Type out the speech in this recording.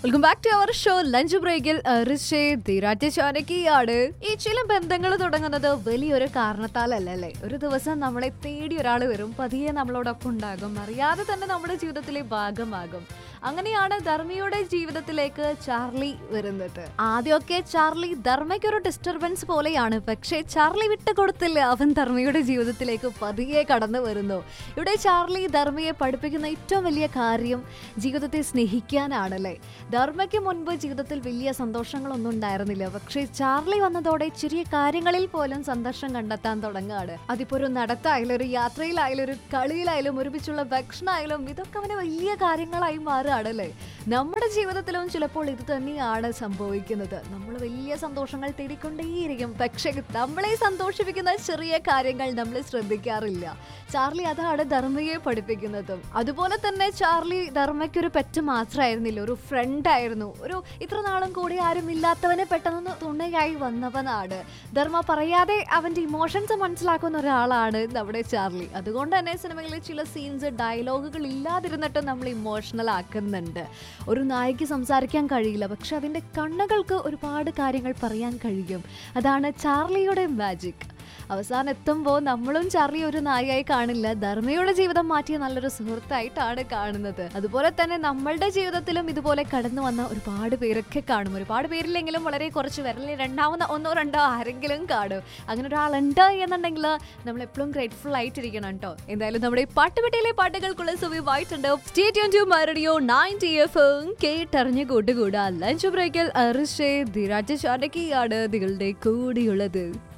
welcome back to our show lunch ബ്രേക്കിൽ ചാനക്കിയാണ് ഈ ചില ബന്ധങ്ങൾ തുടങ്ങുന്നത് വലിയൊരു കാരണത്താലല്ല അല്ലേ ഒരു ദിവസം നമ്മളെ തേടി ഒരാൾ വരും പതിയെ നമ്മളോടൊപ്പം ഉണ്ടാകും അറിയാതെ തന്നെ നമ്മുടെ ജീവിതത്തിലെ ഭാഗമാകും അങ്ങനെയാണ് ധർമ്മിയുടെ ജീവിതത്തിലേക്ക് ചാർലി വരുന്നത് ആദ്യമൊക്കെ ചാർലി ധർമ്മയ്ക്ക് ഒരു ഡിസ്റ്റർബൻസ് പോലെയാണ് പക്ഷേ ചാർലി വിട്ടുകൊടുത്തില്ല അവൻ ധർമ്മയുടെ ജീവിതത്തിലേക്ക് പതിയെ കടന്നു വരുന്നു ഇവിടെ ചാർലി ധർമ്മയെ പഠിപ്പിക്കുന്ന ഏറ്റവും വലിയ കാര്യം ജീവിതത്തെ സ്നേഹിക്കാനാണല്ലേ ധർമ്മയ്ക്ക് മുൻപ് ജീവിതത്തിൽ വലിയ സന്തോഷങ്ങളൊന്നും ഉണ്ടായിരുന്നില്ല പക്ഷേ ചാർലി വന്നതോടെ ചെറിയ കാര്യങ്ങളിൽ പോലും സന്തോഷം കണ്ടെത്താൻ തുടങ്ങുകയാണ് അതിപ്പോ ഒരു നടത്തായാലും ഒരു യാത്രയിലായാലും ഒരു കളിയിലായാലും ഒരുമിച്ചുള്ള ഭക്ഷണമായാലും ഇതൊക്കെ അവന് വലിയ കാര്യങ്ങളായി മാറുകയാണല്ലേ നമ്മുടെ ജീവിതത്തിലും ചിലപ്പോൾ ഇത് തന്നെയാണ് സംഭവിക്കുന്നത് നമ്മൾ വലിയ സന്തോഷങ്ങൾ തേടിക്കൊണ്ടേയിരിക്കും പക്ഷേ നമ്മളെ സന്തോഷിപ്പിക്കുന്ന ചെറിയ കാര്യങ്ങൾ നമ്മൾ ശ്രദ്ധിക്കാറില്ല ചാർലി അതാണ് ധർമ്മയെ പഠിപ്പിക്കുന്നതും അതുപോലെ തന്നെ ചാർലി ധർമ്മയ്ക്ക് ഒരു പെറ്റ് മാത്രമായിരുന്നില്ല ഒരു ഫ്രണ്ട് ആയിരുന്നു ഒരു ഇത്ര നാളും കൂടി ആരും ഇല്ലാത്തവനെ പെട്ടെന്ന് തുണയായി വന്നവനാണ് ധർമ്മ പറയാതെ അവന്റെ ഇമോഷൻസ് മനസ്സിലാക്കുന്ന ഒരാളാണ് നമ്മുടെ ചാർലി അതുകൊണ്ട് തന്നെ സിനിമയിലെ ചില സീൻസ് ഡയലോഗുകൾ ഇല്ലാതിരുന്നിട്ട് നമ്മൾ ഇമോഷണൽ ആക്കുന്നുണ്ട് ഒരു നായിക്ക് സംസാരിക്കാൻ കഴിയില്ല പക്ഷെ അതിൻ്റെ കണ്ണുകൾക്ക് ഒരുപാട് കാര്യങ്ങൾ പറയാൻ കഴിയും അതാണ് ചാർലിയുടെ മാജിക് അവസാനം എത്തുമ്പോൾ നമ്മളും ചാർലി ഒരു നായികയായി കാണില്ല ധർമ്മയുടെ ജീവിതം മാറ്റിയ നല്ലൊരു സുഹൃത്തായിട്ടാണ് കാണുന്നത് അതുപോലെ തന്നെ നമ്മളുടെ ജീവിതത്തിലും ഇതുപോലെ കടന്നു വന്ന ഒരുപാട് പേരൊക്കെ കാണും ഒരുപാട് പേരില്ലെങ്കിലും വളരെ കുറച്ച് പേരല്ലേ രണ്ടാമത് ഒന്നോ രണ്ടോ ആരെങ്കിലും കാണും അങ്ങനെ ഒരാളുണ്ട് എന്നുണ്ടെങ്കിൽ നമ്മൾ എപ്പോഴും ഗ്രേറ്റ്ഫുൾ ആയിട്ടിരിക്കണം കേട്ടോ എന്തായാലും നമ്മുടെ ഈ പാട്ടുപെട്ടിയിലെ പാട്ടുകൾക്കുള്ള സമയമായിട്ടുണ്ട് സ്റ്റേറ്റ് ടു മരടിയോ നയൻറ്റി എഫ് കേട്ടറിഞ്ഞ് കൂട്ടുകൂടാ ലഞ്ച് ബ്രേക്കിൽ അറിഷേ ധിരാജ് ചാനക്കിയാണ് നിങ്ങളുടെ കൂടിയുള്ളത്